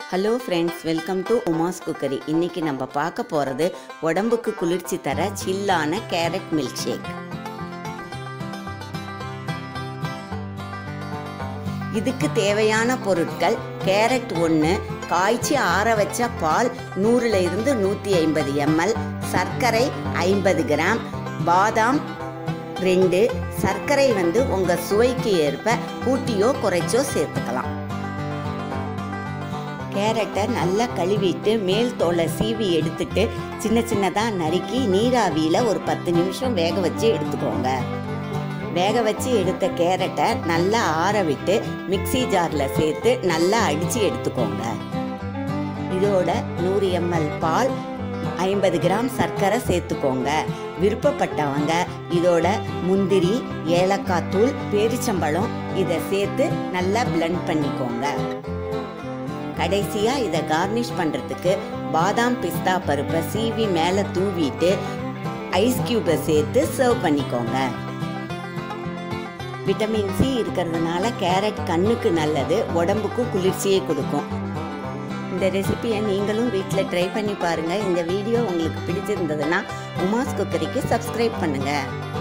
hello friends welcome to Uma's cookery இன்னைக்கு நம்ம பார்க்க போகிறது உடம்புக்கு குளிர்ச்சி தர சில்லான கேரட் மில்க் ஷேக் இதுக்கு தேவையான பொருட்கள் கேரட் ஒன்று காய்ச்சி ஆற வச்ச பால் நூறுல இருந்து நூற்றி ஐம்பது எம்எல் சர்க்கரை ஐம்பது கிராம் பாதாம் ரெண்டு சர்க்கரை வந்து உங்கள் சுவைக்கு ஏற்ப கூட்டியோ குறைச்சோ சேர்த்துக்கலாம் கேரட்டை நல்லா கழுவிட்டு மேல் தோலை சீவி எடுத்துட்டு சின்ன சின்னதாக நறுக்கி நீராவியில் ஒரு பத்து நிமிஷம் வேக வச்சு எடுத்துக்கோங்க வேக வச்சு எடுத்த கேரட்டை நல்லா ஆற விட்டு மிக்ஸி ஜாரில் சேர்த்து நல்லா அடித்து எடுத்துக்கோங்க இதோட நூறு எம்எல் பால் ஐம்பது கிராம் சர்க்கரை சேர்த்துக்கோங்க விருப்பப்பட்டவங்க இதோட முந்திரி ஏலக்காய் தூள் பேரிச்சம்பழம் இதை சேர்த்து நல்லா பிளெண்ட் பண்ணிக்கோங்க கடைசியாக இதை கார்னிஷ் பண்ணுறதுக்கு பாதாம் பிஸ்தா பருப்பை சீவி மேலே தூவிட்டு ஐஸ் கியூபை சேர்த்து சர்வ் பண்ணிக்கோங்க விட்டமின் சி இருக்கிறதுனால கேரட் கண்ணுக்கு நல்லது உடம்புக்கும் குளிர்ச்சியை கொடுக்கும் இந்த ரெசிபியை நீங்களும் வீட்டில் ட்ரை பண்ணி பாருங்கள் இந்த வீடியோ உங்களுக்கு பிடிச்சிருந்ததுன்னா உமாஸ் குக்கரிக்கு சப்ஸ்கிரைப் பண்ணுங்கள்